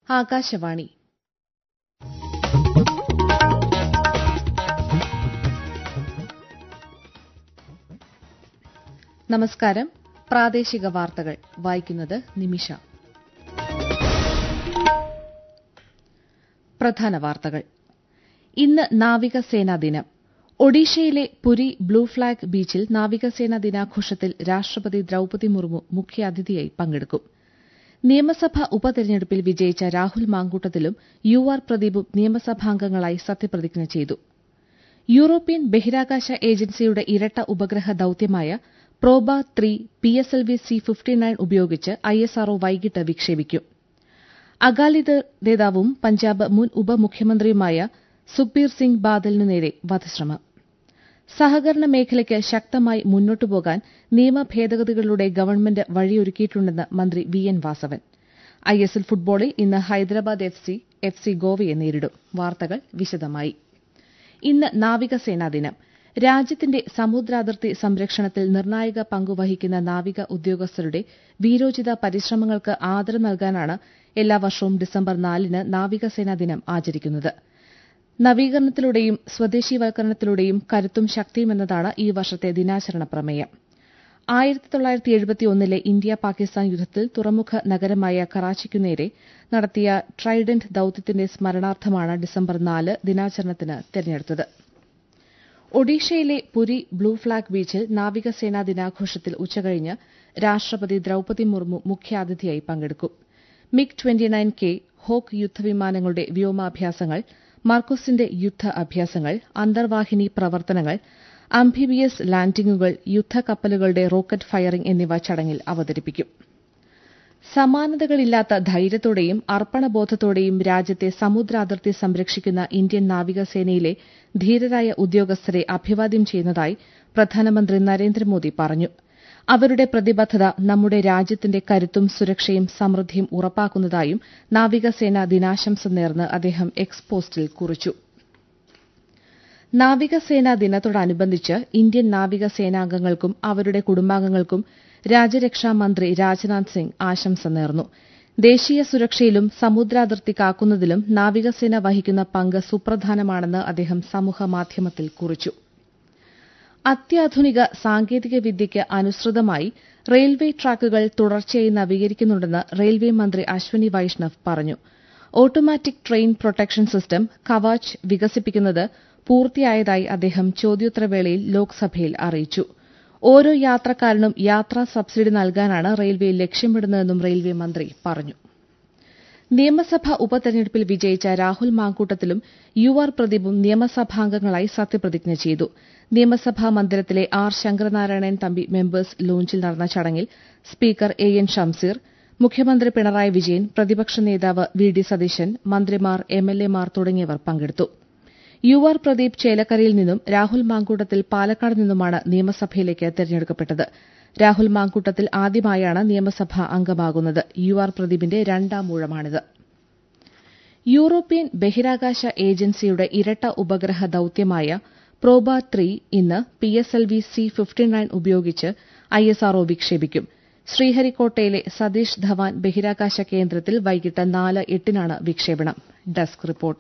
ആകാശവാണി നമസ്കാരം പ്രാദേശിക വാർത്തകൾ വായിക്കുന്നത് നിമിഷ പ്രധാന വാർത്തകൾ ഇന്ന് നാവികസേനാ ദിനം ഒഡീഷയിലെ പുരി ബ്ലൂ ഫ്ളാഗ് ബീച്ചിൽ നാവികസേനാ ദിനാഘോഷത്തിൽ രാഷ്ട്രപതി ദ്രൌപതി മുർമു മുഖ്യാതിഥിയായി പങ്കെടുക്കും നിയമസഭാ ഉപതെരഞ്ഞെടുപ്പിൽ വിജയിച്ച രാഹുൽ മാങ്കൂട്ടത്തിലും യു ആർ പ്രദീപും നിയമസഭാംഗങ്ങളായി സത്യപ്രതിജ്ഞ ചെയ്തു യൂറോപ്യൻ ബഹിരാകാശ ഏജൻസിയുടെ ഇരട്ട ഉപഗ്രഹ ദൌത്യമായ Proba three P S L V C fifty nine ഉപയോഗിച്ച് ഐ എസ് ആർഒ വൈകിട്ട് വിക്ഷേപിക്കും അകാലിദൾ നേതാവും പഞ്ചാബ് മുൻ ഉപമുഖ്യമന്ത്രിയുമായ സുഖ്ബീർ സിംഗ് ബാദലിനു നേരെ വധശ്രമം സഹകരണ മേഖലയ്ക്ക് ശക്തമായി മുന്നോട്ടുപോകാൻ നിയമ ഭേദഗതികളിലൂടെ ഗവൺമെന്റ് വഴിയൊരുക്കിയിട്ടുണ്ടെന്ന് മന്ത്രി V N Vasavan I S L ഫുട്ബോളിൽ ഇന്ന് Hyderabad F C F C ഗോവയെ നേരിടും വാർത്തകൾ വിശദമായി ഇന്ന് നാവികസേനാ ദിനം രാജ്യത്തിന്റെ സമുദ്രാതിർത്തി സംരക്ഷണത്തിൽ നിർണായക പങ്കുവഹിക്കുന്ന നാവിക ഉദ്യോഗസ്ഥരുടെ വീരോചിത പരിശ്രമങ്ങൾക്ക് ആദരം നൽകാനാണ് എല്ലാ വർഷവും ഡിസംബർ നാലിന് നാവികസേനാ ദിനം ആചരിക്കുന്നത് നവീകരണത്തിലൂടെയും സ്വദേശീവൽക്കരണത്തിലൂടെയും കരുത്തും ശക്തിയും എന്നതാണ് ഈ വർഷത്തെ ദിനാചരണ പ്രമേയം ആയിരത്തി തൊള്ളായിരത്തി എഴുപത്തിയൊന്നിലെ ഇന്ത്യ പാകിസ്ഥാൻ യുദ്ധത്തിൽ തുറമുഖ നഗരമായ കറാച്ചിക്കു നേരെ നടത്തിയ ട്രൈഡന്റ് ദൌത്യത്തിന്റെ സ്മരണാർത്ഥമാണ് ഡിസംബർ നാല് ദിനാചരണത്തിന് തെരഞ്ഞെടുത്തത് ഒഡീഷയിലെ പുരി ബ്ലൂ ഫ്ളാഗ് ബീച്ചിൽ നാവികസേനാ ദിനാഘോഷത്തിൽ ഉച്ചകഴിഞ്ഞ് രാഷ്ട്രപതി ദ്രൌപതി മുർമു മുഖ്യാതിഥിയായി പങ്കെടുക്കും MiG twenty nine K hawk യുദ്ധവിമാനങ്ങളുടെ വ്യോമാഭ്യാസങ്ങൾ മർക്കോസിന്റെ യുദ്ധ അഭ്യാസങ്ങൾ അന്തർവാഹിനി പ്രവർത്തനങ്ങൾ അംഫിബിയസ് ലാൻഡിംഗുകൾ യുദ്ധക്കപ്പലുകളുടെ റോക്കറ്റ് ഫയറിംഗ് എന്നിവ ചടങ്ങിൽ അവതരിപ്പിക്കും സമാനതകളില്ലാത്ത ധൈര്യത്തോടെയും അർപ്പണബോധത്തോടെയും രാജ്യത്തെ സമുദ്രാതിർത്തി സംരക്ഷിക്കുന്ന ഇന്ത്യൻ നാവികസേനയിലെ ധീരരായ ഉദ്യോഗസ്ഥരെ അഭിവാദ്യം ചെയ്യുന്നതായി പ്രധാനമന്ത്രി നരേന്ദ്രമോദി പറഞ്ഞു അവരുടെ പ്രതിബദ്ധത നമ്മുടെ രാജ്യത്തിന്റെ കരുത്തും സുരക്ഷയും സമൃദ്ധിയും ഉറപ്പാക്കുന്നതായും നാവികസേന ദിനാശംസ നേർന്ന് അദ്ദേഹം എക്സ് പോസ്റ്റിൽ കുറിച്ചു നാവികസേനാ ദിനത്തോടനുബന്ധിച്ച് ഇന്ത്യൻ നാവികസേനാംഗങ്ങൾക്കും അവരുടെ കുടുംബാംഗങ്ങൾക്കും രാജ്യരക്ഷാ മന്ത്രി രാജ്നാഥ് സിംഗ് ആശംസ നേർന്നു ദേശീയ സുരക്ഷയിലും സമുദ്രാതിർത്തി കാക്കുന്നതിലും നാവികസേന വഹിക്കുന്ന പങ്ക് സുപ്രധാനമാണെന്ന് അദ്ദേഹം സമൂഹമാധ്യമത്തിൽ കുറിച്ചു അത്യാധുനിക സാങ്കേതിക വിദ്യയ്ക്ക് അനുസൃതമായി റെയിൽവേ ട്രാക്കുകൾ തുടർച്ചയായി നവീകരിക്കുന്നുണ്ടെന്ന് റെയിൽവേ മന്ത്രി അശ്വനി വൈഷ്ണവ് പറഞ്ഞു automatic train protection system Kavach വികസിപ്പിക്കുന്നത് പൂർത്തിയായതായി അദ്ദേഹം ചോദ്യോത്തരവേളയിൽ ലോക്സഭയിൽ അറിയിച്ചു ഓരോ യാത്രക്കാരനും യാത്രാ സബ്സിഡി നൽകാനാണ് റെയിൽവേ ലക്ഷ്യമിടുന്നതെന്നും റെയിൽവേ മന്ത്രി പറഞ്ഞു നിയമസഭാ ഉപതെരഞ്ഞെടുപ്പിൽ വിജയിച്ച രാഹുൽ മാങ്കൂട്ടത്തിലും യു ആർ പ്രദീപും നിയമസഭാംഗങ്ങളായി സത്യപ്രതിജ്ഞ ചെയ്തു നിയമസഭാ മന്ദിരത്തിലെ ആർ ശങ്കരനാരായണൻ തമ്പി മെമ്പേഴ്സ് ലോഞ്ചിൽ നടന്ന ചടങ്ങിൽ സ്പീക്കർ എ എൻ ഷംസീർ മുഖ്യമന്ത്രി പിണറായി വിജയൻ പ്രതിപക്ഷ നേതാവ് വി ഡി സതീശൻ മന്ത്രിമാർ എം എൽ എമാർ തുടങ്ങിയവർ പങ്കെടുത്തു യു ആർ പ്രദീപ് ചേലക്കരയിൽ നിന്നും രാഹുൽ മാങ്കൂട്ടത്തിൽ പാലക്കാട് നിന്നുമാണ് നിയമസഭയിലേക്ക് തെരഞ്ഞെടുക്കപ്പെട്ടത് രാഹുൽ മാങ്കൂട്ടത്തിൽ ആദ്യമായാണ് നിയമസഭ അംഗമാകുന്നത് യു ആർ പ്രദീപിന്റെ രണ്ടാം ഊഴമാണിത് യൂറോപ്യൻ ബഹിരാകാശ ഏജൻസിയുടെ ഇരട്ട ഉപഗ്രഹ ദൌത്യമായ പ്രോബ ത്രീ ഇന്ന് P S L V C fifty nine ഉപയോഗിച്ച് ഐ എസ് ആർഒ വിക്ഷേപിക്കും ശ്രീഹരിക്കോട്ടയിലെ സതീഷ് ധവാൻ ബഹിരാകാശ കേന്ദ്രത്തിൽ വൈകിട്ട് നാല് എട്ടിനാണ് വിക്ഷേപണം ഡെസ്ക് റിപ്പോർട്ട്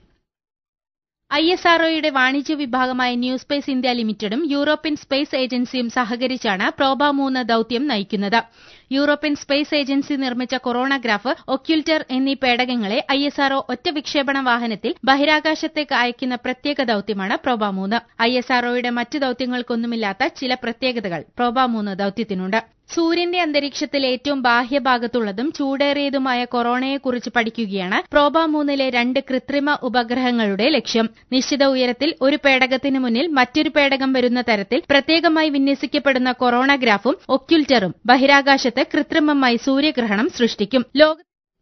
ഐ എസ് ആർഒയുടെ വാണിജ്യ വിഭാഗമായ ന്യൂ സ്പേസ് ഇന്ത്യ ലിമിറ്റഡും യൂറോപ്യൻ സ്പേസ് ഏജൻസിയും സഹകരിച്ചാണ് പ്രോബ മൂന്ന് ദൌത്യം നയിക്കുന്നത് യൂറോപ്യൻ സ്പേസ് ഏജൻസി നിർമ്മിച്ച കൊറോണഗ്രാഫ് ഒക്യുൽറ്റർ എന്നീ പേടകങ്ങളെ ഐ എസ് ആർഒ ഒറ്റ വിക്ഷേപണ വാഹനത്തിൽ ബഹിരാകാശത്തേക്ക് അയക്കുന്ന പ്രത്യേക ദൌത്യമാണ് പ്രോബ മൂന്ന് ഐ എസ് ആർഒയുടെ മറ്റ് ദൌത്യങ്ങൾക്കൊന്നുമില്ലാത്ത ചില പ്രത്യേകതകൾ പ്രോബ മൂന്ന് ദൌത്യത്തിനുണ്ട് സൂര്യന്റെ അന്തരീക്ഷത്തിൽ ഏറ്റവും ബാഹ്യഭാഗത്തുള്ളതും ചൂടേറിയതുമായ കൊറോണയെക്കുറിച്ച് പഠിക്കുകയാണ് പ്രോബ മൂന്നിലെ രണ്ട് കൃത്രിമ ഉപഗ്രഹങ്ങളുടെ ലക്ഷ്യം നിശ്ചിത ഉയരത്തിൽ ഒരു പേടകത്തിന് മുന്നിൽ മറ്റൊരു പേടകം വരുന്ന തരത്തിൽ പ്രത്യേകമായി വിന്യസിക്കപ്പെടുന്ന കൊറോണഗ്രാഫും ഒക്യുൽറ്ററും ബഹിരാകാശത്ത് കൃത്രിമമായി സൂര്യഗ്രഹണം സൃഷ്ടിക്കും ലോക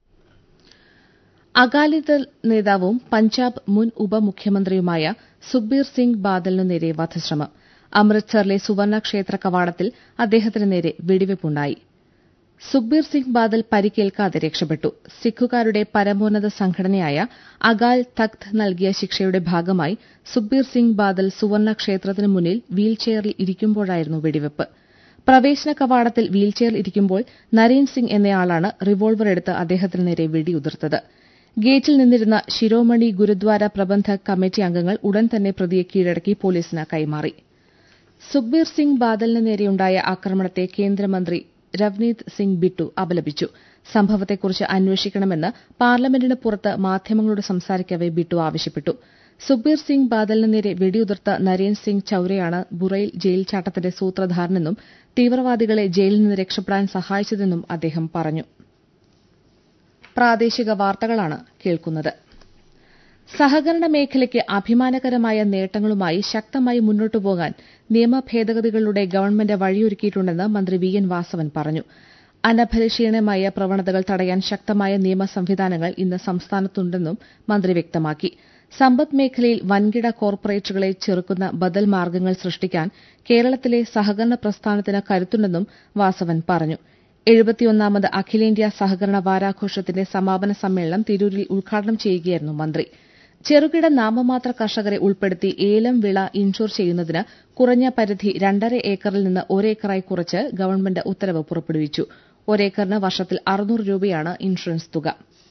അകാലിദൾ നേതാവും പഞ്ചാബ് മുൻ ഉപമുഖ്യമന്ത്രിയുമായ സുഖ്ബീർ സിംഗ് ബാദലിനു നേരെ വധശ്രമം അമൃത്സറിലെ സുവർണ ക്ഷേത്ര കവാടത്തിൽ അദ്ദേഹത്തിന് നേരെ വെടിവയ്പുണ്ടായി സുഖ്ബീർ സിംഗ് ബാദൽ പരിക്കേൽക്കാതെ രക്ഷപ്പെട്ടു സിഖുകാരുടെ പരമോന്നത സംഘടനയായ അകാൽ തഖ്ത് നൽകിയ ശിക്ഷയുടെ ഭാഗമായി സുഖ്ബീർ സിംഗ് ബാദൽ സുവർണ ക്ഷേത്രത്തിനു മുന്നിൽ വീൽചെയറിൽ ഇരിക്കുമ്പോഴായിരുന്നു വെടിവയ്പ് പ്രവേശന കവാടത്തിൽ വീൽചെയറിൽ ഇരിക്കുമ്പോൾ നരേൻ സിംഗ് എന്നയാളാണ് റിവോൾവർ എടുത്ത് അദ്ദേഹത്തിന് നേരെ വെടിയുതിർത്തത് ഗേറ്റിൽ നിന്നിരുന്ന ശിരോമണി ഗുരുദ്വാര പ്രബന്ധക് കമ്മിറ്റി അംഗങ്ങൾ ഉടൻ തന്നെ പ്രതിയെ കീഴടക്കി പോലീസിന് കൈമാറി സുഖ്ബീർ സിംഗ് ബാദലിന് നേരെയുണ്ടായ ആക്രമണത്തെ കേന്ദ്രമന്ത്രി രവ്നീത് സിംഗ് ബിട്ടു അപലപിച്ചു സംഭവത്തെക്കുറിച്ച് അന്വേഷിക്കണമെന്ന് പാർലമെന്റിന് പുറത്ത് മാധ്യമങ്ങളോട് സംസാരിക്കവെ ബിട്ടു ആവശ്യപ്പെട്ടു സുഖ്ബീർ സിംഗ് ബാദലിന് നേരെ വെടിയുതിർത്ത നരേൻ സിംഗ് ചൌരയാണ് ബുറൈൽ ജയിൽ ചാട്ടത്തിന്റെ സൂത്രധാരനെന്നും തീവ്രവാദികളെ ജയിലിൽ നിന്ന് രക്ഷപ്പെടാൻ സഹായിച്ചതെന്നും അദ്ദേഹം പറഞ്ഞു പ്രാദേശിക വാർത്തകളാണ് കേൾക്കുന്നത് സഹകരണ മേഖലയ്ക്ക് അഭിമാനകരമായ നേട്ടങ്ങളുമായി ശക്തമായി മുന്നോട്ടു പോകാൻ നിയമ ഭേദഗതികളിലൂടെ ഗവൺമെന്റ് വഴിയൊരുക്കിയിട്ടുണ്ടെന്ന് മന്ത്രി വി എൻ വാസവൻ പറഞ്ഞു അനഭരക്ഷീണമായ പ്രവണതകൾ തടയാൻ ശക്തമായ നിയമ സംവിധാനങ്ങൾ ഇന്ന് സംസ്ഥാനത്തുണ്ടെന്നും മന്ത്രി വ്യക്തമാക്കി സമ്പദ് മേഖലയിൽ വൻകിട കോർപ്പറേറ്റുകളെ ചെറുക്കുന്ന ബദൽ മാർഗ്ഗങ്ങൾ സൃഷ്ടിക്കാൻ കേരളത്തിലെ സഹകരണ പ്രസ്ഥാനത്തിന് കരുത്തുണ്ടെന്നും വാസവൻ പറഞ്ഞു എഴുപത്തിയൊന്നാമത് അഖിലേന്ത്യാ സഹകരണ വാരാഘോഷത്തിന്റെ സമാപന സമ്മേളനം തിരൂരിൽ ഉദ്ഘാടനം ചെയ്യുകയായിരുന്നു മന്ത്രി ചെറുകിട നാമമാത്ര കർഷകരെ ഉൾപ്പെടുത്തി ഏലം വിള ഇൻഷൂർ ചെയ്യുന്നതിന് കുറഞ്ഞ പരിധി രണ്ടര ഏക്കറിൽ നിന്ന് ഒരേക്കറായി കുറച്ച് ഗവൺമെന്റ് ഉത്തരവ് പുറപ്പെടുവിച്ചു ഒരേക്കറിന് വർഷത്തിൽ അറുന്നൂറ് രൂപയാണ് ഇൻഷുറൻസ് തുക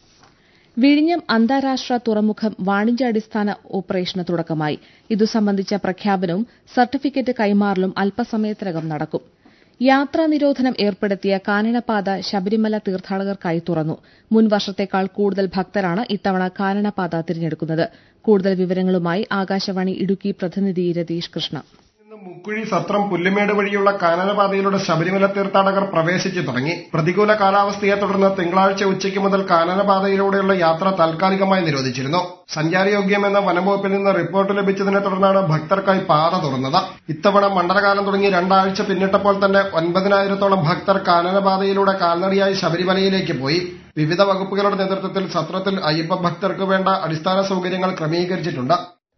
വിഴിഞ്ഞം അന്താരാഷ്ട്ര തുറമുഖം വാണിജ്യാടിസ്ഥാന ഓപ്പറേഷന് തുടക്കമായി ഇതു സംബന്ധിച്ച പ്രഖ്യാപനവും സർട്ടിഫിക്കറ്റ് കൈമാറലും അല്പസമയത്തിനകം നടക്കും യാത്രാ നിരോധനം ഏർപ്പെടുത്തിയ കാനനപാത ശബരിമല തീർത്ഥാടകർക്കായി തുറന്നു മുൻ വർഷത്തേക്കാൾ കൂടുതൽ ഭക്തരാണ് ഇത്തവണ കാനനപാത തിരഞ്ഞെടുക്കുന്നത് കൂടുതൽ വിവരങ്ങളുമായി ആകാശവാണി ഇടുക്കി പ്രതിനിധി രതീഷ് കൃഷ്ണ മുക്കുഴി സത്രം പുല്ലുമേട് വഴിയുള്ള കാനനപാതയിലൂടെ ശബരിമല തീർത്ഥാടകർ പ്രവേശിച്ചു തുടങ്ങി പ്രതികൂല കാലാവസ്ഥയെ തുടർന്ന് തിങ്കളാഴ്ച ഉച്ചയ്ക്ക് മുതൽ കാനനപാതയിലൂടെയുള്ള യാത്ര താൽക്കാലികമായി നിരോധിച്ചിരുന്നു സഞ്ചാരയോഗ്യമെന്ന വനംവകുപ്പിൽ നിന്ന് റിപ്പോർട്ട് ലഭിച്ചതിനെ തുടർന്നാണ് ഭക്തർക്കായി പാത തുറന്നത് ഇത്തവണ മണ്ഡലകാലം തുടങ്ങി രണ്ടാഴ്ച പിന്നിട്ടപ്പോൾ തന്നെ ഒൻപതിനായിരത്തോളം ഭക്തർ കാനനപാതയിലൂടെ കാൽനടയായി ശബരിമലയിലേക്ക് പോയി വിവിധ വകുപ്പുകളുടെ നേതൃത്വത്തിൽ സത്രത്തിൽ അയ്യപ്പ ഭക്തർക്ക് വേണ്ട അടിസ്ഥാന സൌകര്യങ്ങൾ ക്രമീകരിച്ചിട്ടുണ്ട്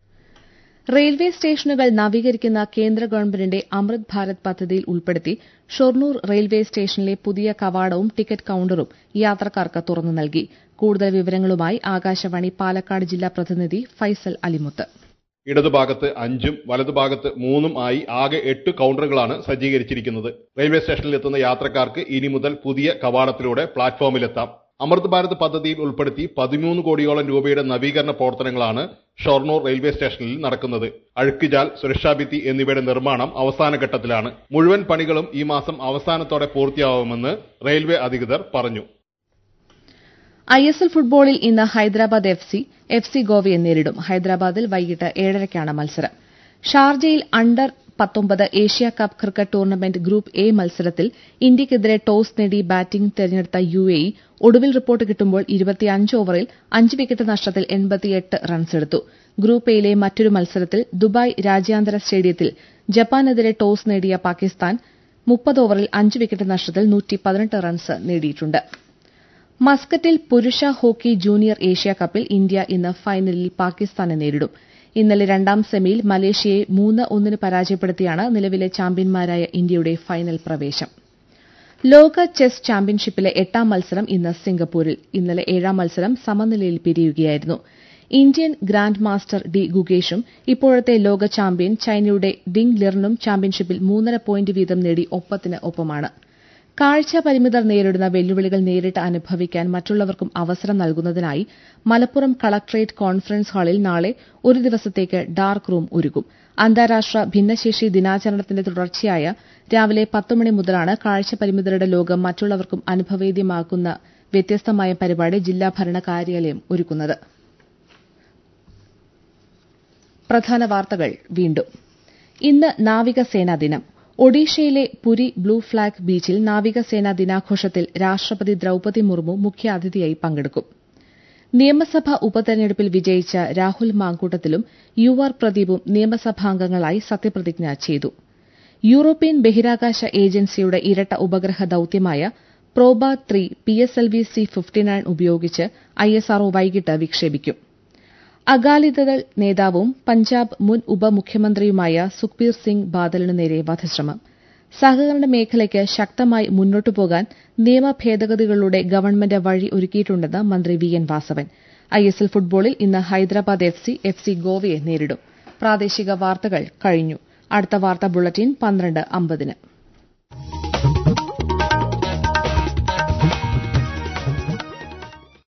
റെയിൽവേ സ്റ്റേഷനുകൾ നവീകരിക്കുന്ന കേന്ദ്ര ഗവൺമെന്റിന്റെ അമൃത് ഭാരത് പദ്ധതിയിൽ ഉൾപ്പെടുത്തി ഷൊർണൂർ റെയിൽവേ സ്റ്റേഷനിലെ പുതിയ കവാടവും ടിക്കറ്റ് കൌണ്ടറും യാത്രക്കാർക്ക് തുറന്നു നൽകി കൂടുതൽ വിവരങ്ങളുമായി ആകാശവാണി പാലക്കാട് ജില്ലാ പ്രതിനിധി ഫൈസൽ അലിമുത്ത് ഇടതുഭാഗത്ത് അഞ്ചും വലതുഭാഗത്ത് മൂന്നും ആയി ആകെ എട്ട് കൌണ്ടറുകളാണ് സജ്ജീകരിച്ചിരിക്കുന്നത് റെയിൽവേ സ്റ്റേഷനിൽ എത്തുന്ന യാത്രക്കാർക്ക് ഇനി മുതൽ പുതിയ കവാടത്തിലൂടെ പ്ലാറ്റ്ഫോമിലെത്താം അമൃത് ഭാരത് പദ്ധതിയിൽ ഉൾപ്പെടുത്തി പതിമൂന്ന് കോടിയോളം രൂപയുടെ നവീകരണ പ്രവർത്തനങ്ങളാണ് ഷൊർണൂർ റെയിൽവേ സ്റ്റേഷനിൽ നടക്കുന്നത് അഴുക്കുചാൽ സുരക്ഷാഭിത്തി എന്നിവയുടെ നിർമ്മാണം അവസാന ഘട്ടത്തിലാണ് മുഴുവൻ പണികളും ഈ മാസം അവസാനത്തോടെ പൂർത്തിയാവുമെന്ന് റെയിൽവേ അധികൃതർ പറഞ്ഞു ഐ എസ് എൽ ഫുട്ബോളിൽ ഇന്ന് Hyderabad F C F C ഗോവയെ നേരിടും ഹൈദരാബാദിൽ വൈകിട്ട് ഏഴരയ്ക്കാണ് മത്സരം ഷാർജയിൽ അണ്ടർ പത്തൊമ്പത് Asia cup cricket tournament group A മത്സരത്തിൽ ഇന്ത്യയ്ക്കെതിരെ ടോസ് നേടി ബാറ്റിംഗ് തെരഞ്ഞെടുത്ത യു എ ഇ ഒടുവിൽ റിപ്പോർട്ട് കിട്ടുമ്പോൾ ഇരുപത്തിയഞ്ച് ഓവറിൽ അഞ്ച് വിക്കറ്റ് നഷ്ടത്തിൽ എൺപത്തിയെട്ട് റൺസെടുത്തു ഗ്രൂപ്പ് എയിലെ മറ്റൊരു മത്സരത്തിൽ ദുബായ് രാജ്യാന്തര സ്റ്റേഡിയത്തിൽ ജപ്പാനെതിരെ ടോസ് നേടിയ പാകിസ്ഥാൻ മുപ്പത് ഓവറിൽ അഞ്ച് വിക്കറ്റ് നഷ്ടത്തിൽ നൂറ്റി പതിനെട്ട് റൺസ് നേടിയിട്ടുണ്ട് മസ്കറ്റിൽ പുരുഷ ഹോക്കി ജൂനിയർ ഏഷ്യ കപ്പിൽ ഇന്ത്യ ഇന്ന് ഫൈനലിൽ പാകിസ്ഥാനെ നേരിടും ഇന്നലെ രണ്ടാം സെമിയിൽ മലേഷ്യയെ മൂന്ന് ഒന്നിന് പരാജയപ്പെടുത്തിയാണ് നിലവിലെ ചാമ്പ്യന്മാരായ ഇന്ത്യയുടെ ഫൈനൽ പ്രവേശം ലോക ചെസ് ചാമ്പ്യൻഷിപ്പിലെ എട്ടാം മത്സരം ഇന്ന് സിംഗപ്പൂരിൽ ഇന്നലെ ഏഴാം മത്സരം സമനിലയിൽ പിരിയുകയായിരുന്നു ഇന്ത്യൻ ഗ്രാൻഡ് മാസ്റ്റർ ഡി ഗുഗേഷും ഇപ്പോഴത്തെ ലോക ചാമ്പ്യൻ ചൈനയുടെ ഡിങ് ലിർണും ചാമ്പ്യൻഷിപ്പിൽ മൂന്നര പോയിന്റ് വീതം നേടി ഒപ്പത്തിന് ഒപ്പമാണ് കാഴ്ച പരിമിതർ നേരിടുന്ന വെല്ലുവിളികൾ നേരിട്ട് അനുഭവിക്കാൻ മറ്റുള്ളവർക്കും അവസരം നൽകുന്നതിനായി മലപ്പുറം കളക്ടറേറ്റ് കോൺഫറൻസ് ഹാളിൽ നാളെ ഒരു ദിവസത്തേക്ക് ഡാർക്ക് റൂം ഒരുക്കും അന്താരാഷ്ട്ര ഭിന്നശേഷി ദിനാചരണത്തിന്റെ തുടർച്ചയായ രാവിലെ പത്ത് മണി മുതലാണ് കാഴ്ച പരിമിതരുടെ ലോകം മറ്റുള്ളവർക്കും അനുഭവേദ്യമാക്കുന്ന വ്യത്യസ്തമായ പരിപാടി ജില്ലാ ഭരണ കാര്യാലയം ഒരുക്കുന്നത് പ്രധാന വാർത്തകൾ വീണ്ടും ഇന്ന് നാവികസേനാ ദിനം ഒഡീഷയിലെ പുരി ബ്ലൂ ഫ്ളാഗ് ബീച്ചിൽ നാവികസേനാ ദിനാഘോഷത്തിൽ രാഷ്ട്രപതി ദ്രൌപതി മുർമു മുഖ്യാതിഥിയായി പങ്കെടുക്കും നിയമസഭാ ഉപതെരഞ്ഞെടുപ്പിൽ വിജയിച്ച രാഹുൽ മാങ്കൂട്ടത്തിലും യു ആർ പ്രദീപും നിയമസഭാംഗങ്ങളായി സത്യപ്രതിജ്ഞ ചെയ്തു യൂറോപ്യൻ ബഹിരാകാശ ഏജൻസിയുടെ ഇരട്ട ഉപഗ്രഹ ദൌത്യമായ Proba three P S L V C fifty nine ഉപയോഗിച്ച് ഐ എസ് ആർഒ വൈകിട്ട് വിക്ഷേപിക്കും അകാലിദൾ നേതാവും പഞ്ചാബ് മുൻ ഉപമുഖ്യമന്ത്രിയുമായ സുഖ്ബീർ സിംഗ് ബാദലിനു നേരെ വധശ്രമം സഹകരണ മേഖലയ്ക്ക് ശക്തമായി മുന്നോട്ടു പോകാൻ നിയമ ഭേദഗതികളിലൂടെ ഗവൺമെന്റ് വഴി ഒരുക്കിയിട്ടുണ്ടെന്ന് മന്ത്രി V N Vasavan I S L ഫുട്ബോളിൽ ഇന്ന് Hyderabad F C F C ഗോവയെ നേരിടും പ്രാദേശിക വാർത്തകൾ കഴിഞ്ഞു അടുത്ത വാർത്താ ബുള്ളറ്റിൻ പന്ത്രണ്ട് അമ്പതിന്